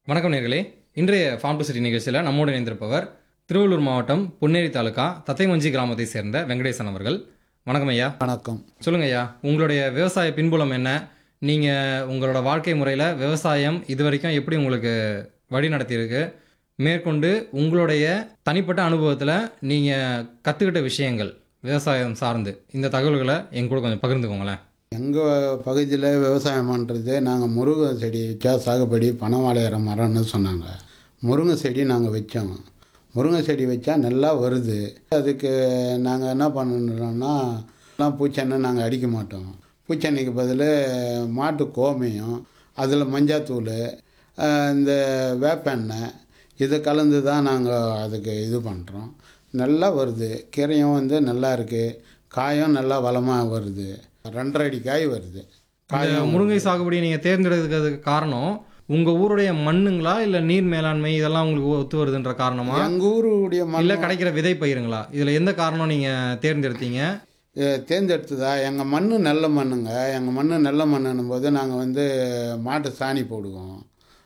வணக்கம் நேர்களே இன்றைய ஃபார்ம் டு சிட்டி நிகழ்ச்சியில் நம்மோடு இணைந்திருப்பவர் திருவள்ளூர் மாவட்டம் பொன்னேரி தாலுகா தத்தைமஞ்சி கிராமத்தை சேர்ந்த வெங்கடேசன் அவர்கள் வணக்கம் ஐயா வணக்கம் சொல்லுங்க ஐயா உங்களுடைய விவசாய பின்புலம் என்ன நீங்கள் உங்களோட வாழ்க்கை முறையில் விவசாயம் இது வரைக்கும் எப்படி உங்களுக்கு வழி நடத்தியிருக்கு மேற்கொண்டு உங்களுடைய தனிப்பட்ட அனுபவத்தில் நீங்கள் கற்றுக்கிட்ட விஷயங்கள் விவசாயம் சார்ந்து இந்த தகவல்களை எங்க கூட கொஞ்சம் பகிர்ந்துக்கோங்களேன் எங்கள் பகுதியில் விவசாயம் பண்ணுறது நாங்கள் முருங்கை செடி வச்சா சாகுபடி பணம் வாழையிற மரம்னு சொன்னாங்க முருங்கை செடி நாங்கள் வச்சோம் முருங்கை செடி வச்சா நல்லா வருது அதுக்கு நாங்கள் என்ன பண்ணணும்னா எல்லாம் பூச்செண்ணெய் நாங்கள் அடிக்க மாட்டோம் பூச்செண்ணைக்கு பதில் மாட்டு கோமியம் அதில் மஞ்சாத்தூள் அஹ், இந்த வேப்பெண்ணெய் இது கலந்து தான் நாங்கள் அதுக்கு இது பண்ணுறோம் நல்லா வருது கீரையும் வந்து நல்லா இருக்குது காயும் நல்லா வளமாக வருது ரெண்டரை அடி காய் வருது இந்த காயும் முருங்கை சாகுபடியை நீங்கள் தேர்ந்தெடுக்கிறதுக்கு காரணம் உங்கள் ஊருடைய மண்ணுங்களா இல்லை நீர் மேலாண்மை இதெல்லாம் உங்களுக்கு ஒத்து வருதுன்ற காரணமா எங்கள் ஊருடைய இல்லை மண் கிடைக்கிற விதை பயிருங்களா இதில் எந்த காரணம் நீங்கள் தேர்ந்தெடுத்தீங்க தேர்ந்தெடுத்ததா எங்கள் மண் நல்ல மண்ணுங்க எங்கள் மண் நல்ல மண்ணுன்னும் போது நாங்கள் வந்து மாட்டு சாணி போடுவோம்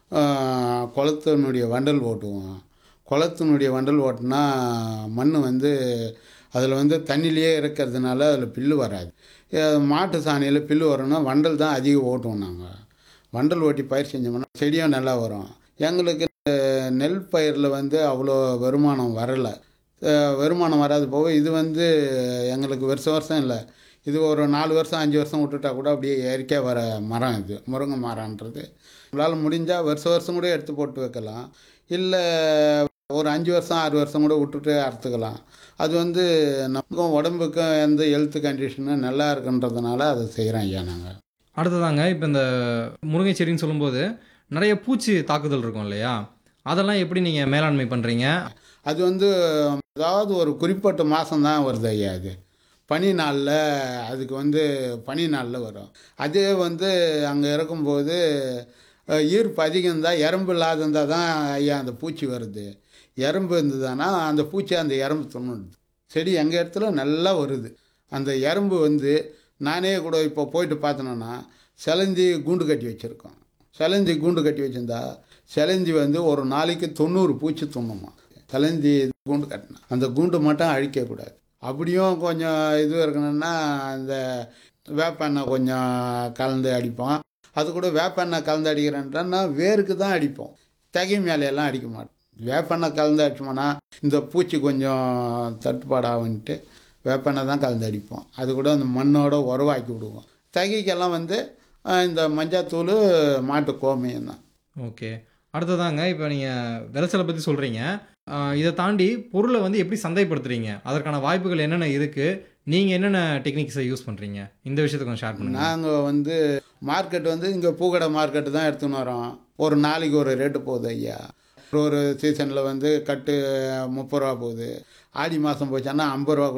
ஆஹ், குளத்தினுடைய வண்டல் ஓட்டுவோம் குளத்தினுடைய வண்டல் ஓட்டுனா மண் வந்து அதில் வந்து தண்ணியிலேயே இருக்கிறதுனால அதில் பில்லு வராது அஹ், மாட்டு சாணியில் பில்லு வரணும்னா வண்டல் தான் அதிகம் ஓட்டுவோம் நாங்கள் வண்டல் ஓட்டி பயிர் செஞ்சோம்னா செடியும் நல்லா வரும் எங்களுக்கு அஹ், நெல் பயிரில் வந்து அவ்வளோ வருமானம் வரலை அஹ், வருமானம் வராது போக இது வந்து எங்களுக்கு வருஷம் வருஷம் இல்லை இது ஒரு நாலு வருஷம் அஞ்சு வருஷம் விட்டுட்டா கூட அப்படியே இயற்கையாக வர மரம் இது முருங்கை மரம்ன்றது நம்மளால் முடிஞ்சால் வருஷம் வருஷம் கூட எடுத்து போட்டு வைக்கலாம் இல்லை ஒரு அஞ்சு வருஷம் ஆறு வருஷம் கூட விட்டுட்டு அறுத்துக்கலாம் அது வந்து நமக்கும் உடம்புக்கும் எந்த ஹெல்த் கண்டிஷனும் நல்லா இருக்குன்றதுனால அதை செய்கிறோம் ஐயா நாங்கள் அடுத்ததாங்க இப்போ இந்த முருங்கை செடின்னு சொல்லும்போது நிறைய பூச்சி தாக்குதல் இருக்கும் இல்லையா அதெல்லாம் எப்படி நீங்கள் மேலாண்மை பண்ணுறீங்க அது வந்து அதாவது ஒரு குறிப்பிட்ட மாதம் தான் வருது ஐயா அது பனி நாளில் அதுக்கு வந்து பனி நாளில் வரும் அதே வந்து அங்கே இருக்கும்போது அஹ், ஈர்ப்பு அதிகம் இருந்தால் எறும்பு இல்லாத இருந்தால் தான் ஐயா அந்த பூச்சி வருது எறும்பு இருந்ததுன்னா அந்த பூச்சி அந்த எறும்பு துண்ணுது செடி எங்கள் இடத்துல நல்லா வருது அந்த எறும்பு வந்து நானே கூட இப்போ போயிட்டு பார்த்தனோன்னா செலந்தி கூண்டு கட்டி வச்சுருக்கோம் செலந்தி கூண்டு கட்டி வச்சிருந்தா செலந்தி வந்து ஒரு நாளைக்கு தொண்ணூறு பூச்சி துண்ணுமா செலந்தி கூண்டு கட்டினா அந்த கூண்டு மட்டும் அழிக்கக்கூடாது அப்படியும் கொஞ்சம் இது இருக்கணும்னா அந்த வேப்பெண்ணெய் கொஞ்சம் கலந்து அடிப்போம் அது கூட வேப்பெண்ணெய் கலந்து அடிக்கிறேன்றா வேருக்கு தான் அடிப்போம் தகை மேலையெல்லாம் அடிக்க மாட்டோம் வேப்பெண்ணெய் கலந்து அடிச்சோம்னா இந்த பூச்சி கொஞ்சம் தட்டுப்பாடாகுன்ட்டு வேப்பெண்ணெய் தான் கலந்து அடிப்போம் அது கூட அந்த மண்ணோட உறவாக்கி விடுவோம் தகைக்கெல்லாம் வந்து அஹ், இந்த மஞ்சாத்தூள் மாட்டு கோமியம் தான் ஓகே அடுத்ததாங்க இப்போ நீங்கள் விளைச்சலை பற்றி சொல்கிறீங்க இதை தாண்டி பொருளை வந்து எப்படி சந்தைப்படுத்துறீங்க அதற்கான வாய்ப்புகள் என்னென்ன இருக்குது நீங்கள் என்னென்ன டெக்னிக்ஸை யூஸ் பண்ணுறீங்க இந்த விஷயத்தை கொஞ்சம் ஷேர் பண்ணுங்கள் நாங்கள் வந்து மார்க்கெட் வந்து இங்கே பூக்கடை மார்க்கெட்டு தான் எடுத்துன்னு வரோம் ஒரு நாளைக்கு ஒரு ரேட்டு போகுது ஐயா ஒரு ஒரு சீசனில் வந்து கட்டு முப்பது ரூபா போகுது ஆடி மாதம் போச்சான்னா ஐம்பது ரூபா